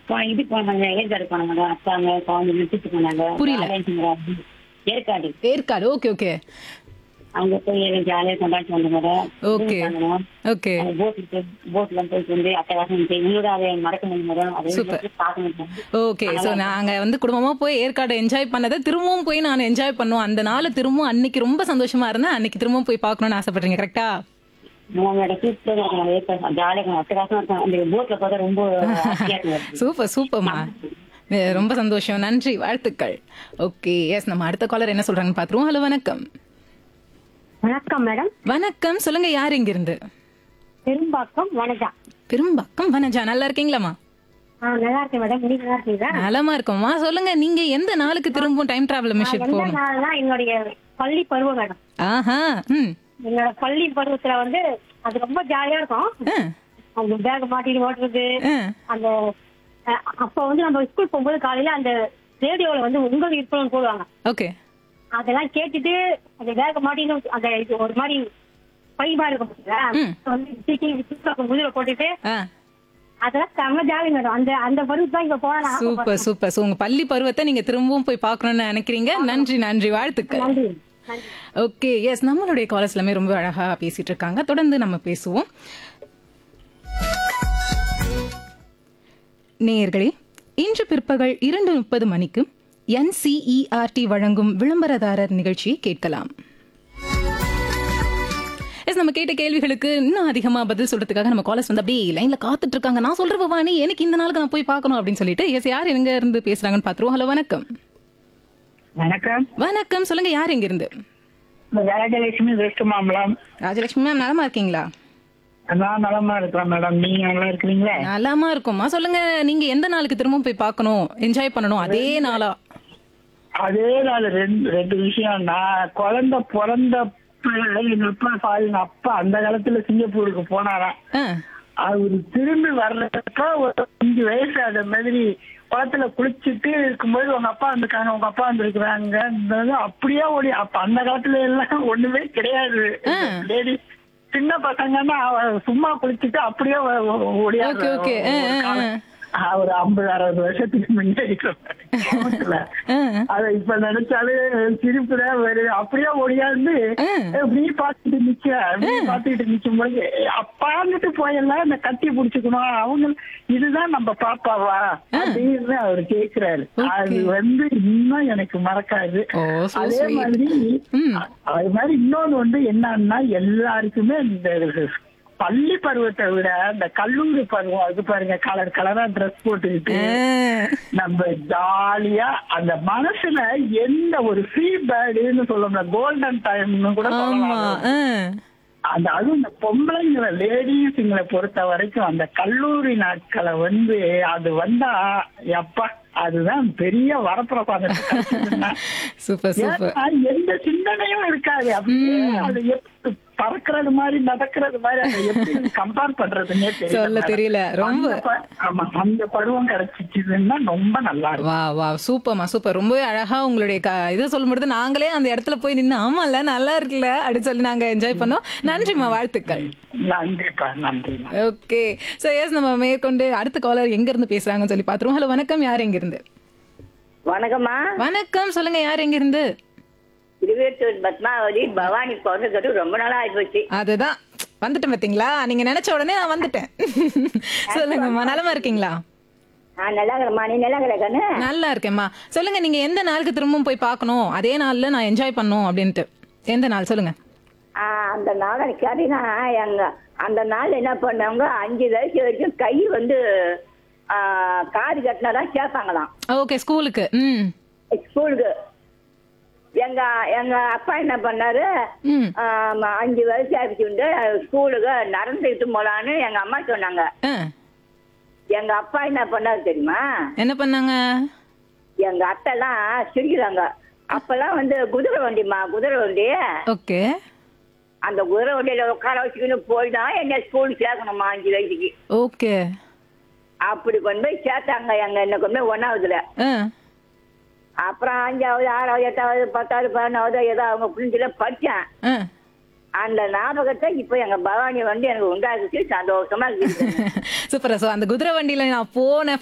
போ- இது போனாங்க ஏற்காடு போனாங்க அப்பாங்க குழந்தை விட்டுட்டு போனாங்க புரியல. ஜாலியா ஏற்காடு ஏற்காடு ஓகே ஓகே அங்க போய் ஜாலியா கொண்டாடி வந்தாங்க ஓகே ஓகே போட்ல போட்ல போயிட்டு வந்து அட்டகாசம் இன்னொரு அதை மறக்க முடியும் அதை Super. பார்க்க முடியும் ஓகே சோ நாங்க வந்து குடும்பமா போய் ஏற்காடு என்ஜாய் பண்ணதை திரும்பவும் போய் நான் என்ஜாய் பண்ணுவோம் அந்த நாளை திரும்பவும் அன்னைக்கு ரொம்ப சந்தோஷமா இருந்தேன் அன்னைக்கு திரும்பவும் போய் பார்க்கணும்னு ஆசைப்படுறீங்க கரெக்டா உங்களோட சூப்பரா இருக்கும் ஏற்காடு ஜாலியா இருக்கும் அட்டகாசமா இருக்கும் அந்த போட்ல பார்த்தா ரொம்ப ஹாப்பியா இருக்கும் சூப்பர் சூப்பர்மா அஹ் ரொம்ப சந்தோஷம் நன்றி வாழ்த்துக்கள் ஓகே எஸ் நம்ம அடுத்த காலர் என்ன சொல்றாங்கன்னு பாத்துருவோம் ஹலோ வணக்கம் வணக்கம் மேடம் வணக்கம் சொல்லுங்க யார் இங்க இருந்து பெரும்பாக்கம் வனஜா பெரும்பாக்கம் வனஜா நல்லா இருக்கீங்களாமா ஆ நல்லா இருக்கேன் மேடம் நீங்க நல்லா இருக்கீங்களா நலமா இருக்கோம்மா சொல்லுங்க நீங்க எந்த நாளுக்கு திரும்பவும் டைம் டிராவல் மிஷன் எந்த போகணும் நாள்னா என்னுடைய பள்ளி பருவம் மேடம் ஆஹா ம் என்னோட பள்ளி பருவத்துல வந்து அது ரொம்ப ஜாலியா இருக்கும் ஆ, அந்த பேக் மாட்டிட்டு ஓட்டுறது ஆ. அந்த அஹ், அப்ப வந்து நம்ம ஸ்கூல் போகும்போது காலையில அந்த ரேடியோல வந்து உங்கள் இருப்பணும் போடுவாங்க ஓகே அதெல்லாம் கேட்டுட்டு அந்த பேக் மாட்டின்னு அந்த இது ஒரு மாதிரி பைபா இருக்கும் பாத்தீங்களா? ம். வந்து தூக்கி தூக்காக்கு முதுகுல போட்டுட்டு ஆ அதெல்லாம் செம்ம ஜாலி மேடம் அந்த அந்த பருவத்து தான் இங்க போனா சூப்பர் சூப்பர் சோ உங்க பள்ளி பருவத்தை நீங்க திரும்பவும் போய் பார்க்கணும்னு நினைக்கிறீங்க நன்றி நன்றி வாழ்த்துக்கள் நன்றி நன்றி ஓகே எஸ் நம்மளுடைய காலர்ஸ் எல்லாமே ரொம்ப அழகா பேசிட்டு இருக்காங்க தொடர்ந்து நம்ம பேசுவோம் நேயர்களே இன்று பிற்பகல் இரண்டு முப்பது மணிக்கு என்சிஇஆர்டி வழங்கும் விளம்பரதாரர் நிகழ்ச்சியை கேட்கலாம் எஸ் நம்ம கேட்ட கேள்விகளுக்கு இன்னும் அதிகமா பதில் சொல்றதுக்காக நம்ம காலர்ஸ் வந்து அப்படியே லைன்ல காத்துட்டு இருக்காங்க நான் சொல்ற பவானி எனக்கு இந்த நாளுக்கு நான் போய் பார்க்கணும் அப்படின்னு சொல்லிட்டு எஸ் யார் எங்க இருந்து பேசுறாங்கன்னு பாத்துருவோம் ஹலோ வணக்கம் வணக்கம் வணக்கம் சொல்லுங்க யார் எங்க இருந்து ராஜலட்சுமி வெஸ்ட் மாம்பலம் ராஜலட்சுமி மேம் நலமா இருக்கீங்களா நான் நலமா இருக்கிறேன் மேடம் நீங்க நல்லா இருக்கிறீங்களா நலமா இருக்குமா சொல்லுங்க நீங்க எந்த நாளுக்கு திரும்ப போய் பார்க்கணும் என்ஜாய் பண்ணணும் அதே நாளா அதே நாள் ரெண்டு ரெண்டு விஷயம் நான் குழந்தை பிறந்த எங்க அப்பா சாரி எங்க அப்பா அந்த காலத்துல சிங்கப்பூருக்கு போனாராம் ஆ, அவரு திரும்பி வர்றப்ப ஒரு அஞ்சு வயசு அந்த மாதிரி குளத்துல குளிச்சுட்டு இருக்கும்போது உங்க அப்பா வந்திருக்காங்க உங்க அப்பா வந்திருக்கிறாங்க அப்படியே ஓடி அப்ப அந்த காலத்துல எல்லாம் ஒண்ணுமே கிடையாது லேடி சின்ன பசங்கன்னா அவ சும்மா குளிச்சுட்டு அப்படியே ஓடியா Okay, okay. ஆ, ஆ, ஆ. ஒரு ஐம்பது அறுபது வருஷத்துக்கு முன்னாடி கிராமத்துல. ஆ. அத இப்ப நினைச்சாலே சிரிப்புல வருது அப்படியே ஓடியாந்து நீ பாத்துட்டு நிக்க நீ பாத்துக்கிட்டு நிக்கும் போது அப்பாந்துட்டு போயெல்லாம் இந்த கட்டி புடிச்சுக்கணும் அவங்க இதுதான் நம்ம பாப்பாவா அப்படின்னு அவர் கேக்குறாரு அது வந்து இன்னும் எனக்கு மறக்காது ஓ, so அதே sweet. மாதிரி ம். அது மாதிரி இன்னொன்னு வந்து என்னன்னா எல்லாருக்குமே இந்த பள்ளி பருவத்தை விட இந்த கல்லூரி பருவம் அது பாருங்க கலர் கலரா ட்ரெஸ் போட்டுக்கிட்டு ஆ. நம்ம ஜாலியா அந்த மனசுல எந்த ஒரு ஃப்ரீ பேர்டுன்னு சொல்லணும் கோல்டன் டைம்னு கூட ஆமா சொல்லலாம் ஆ. அந்த அதுவும் இந்த பொம்பளைங்களை லேடிஸுங்களை பொறுத்த வரைக்கும் அந்த கல்லூரி நாட்களை வந்து அது வந்தா எப்பா அதுதான் பெரிய வரப்பிரசாதம் சூப்பர் சூப்பர் ஏன்னா, எந்த சிந்தனையும் இருக்காது அப்படியே அது எப்படி பறக்கிறது மாதிரி நடக்கிறது மாதிரி அதை எப்படி கம்பேர் பண்றதுன்னே தெரியல சொல்ல madam. தெரியல ரொம்ப அந்த ப- ஆமா அந்த பருவம் கிடைச்சிச்சுன்னா ரொம்ப நல்லா இருக்கும் வா வா சூப்பர்மா சூப்பர் ரொம்பவே அழகா உங்களுடைய க- இதை சொல்லும்பொழுது நாங்களே அந்த இடத்துல போய் நின்று ஆமால நல்லா இருக்குல்ல அப்படின்னு சொல்லி நாங்க என்ஜாய் பண்ணோம் நன்றிம்மா வாழ்த்துக்கள் நன்றிப்பா நன்றி ஓகே சோ எஸ் நம்ம மேற்கொண்டு அடுத்த காலர் எங்க இருந்து பேசுறாங்கன்னு சொல்லி பாத்துருவோம் ஹலோ வணக்கம் யார் எங்க இருந்து வணக்கம்மா வணக்கம் சொல்லுங்க யார் எங்க இருந்து திருவேற்றூர் பத்மாவதி பவானி பிறந்தது ரொம்ப நாளா ஆயிப்போச்சு அதுதான் வந்துட்டேன் பாத்தீங்களா நீங்க நினைச்ச உடனே நான் வந்துட்டேன் சொல்லுங்கம்மா நலமா இருக்கீங்களா நான் நல்லா இருக்கிறேம்மா நீ நல்லா இருக்கிற கண்ணு நல்லா இருக்கேம்மா சொல்லுங்க நீங்க எந்த நாளுக்கு திரும்பவும் போய் பார்க்கணும் அதே நாள்ல நான் என்ஜாய் பண்ணணும் அப்படின்ட்டு எந்த நாள் சொல்லுங்க ஆ, அந்த நாள் எனக்கு கேட்டீங்கன்னா எங்க அந்த நாள் என்ன பண்ணவங்க அஞ்சு வயசு வரைக்கும் கை வந்து ஆ, காது கட்டினாதான் கேட்பாங்களாம் ஓகே ஸ்கூலுக்கு ம் ஸ்கூலுக்கு எங்க எங்க அப்பா என்ன பண்ணாரு ம் ஆ, அஞ்சு வயசு ஆயிடுச்சுட்டு ஸ்கூலுக்கு நடந்துட்டு போலான்னு எங்க அம்மா சொன்னாங்க ஆ, எங்க அப்பா என்ன பண்ணாரு தெரியுமா என்ன பண்ணாங்க எங்க அத்தைலாம் சிரிக்கிறாங்க அப்பெல்லாம் வந்து குதிரை வண்டிமா குதிரை வண்டி ஓகே அந்த குதிரை வண்டியில உட்கார வச்சுக்கின்னு போய் தான் என்ன ஸ்கூல் சேர்க்கணுமா அஞ்சு வயசுக்கு ஓகே அப்படி கொண்டு போய் சேர்த்தாங்க எங்க என்ன கொண்டு போய் ஒன்னாவதுல ஆ அப்புறம் அஞ்சாவது ஆறாவது எட்டாவது பத்தாவது பதினொன்றாவது ஏதோ அவங்க பிள்ளைங்கள படிச்சேன் ஆ அந்த ஞாபகத்தை இப்போ எங்க பவானி வந்து எனக்கு உண்டாக்குச்சு சந்தோஷமா இருக்கு சூப்பரா ஸோ அந்த குதிரை வண்டியில நான் போன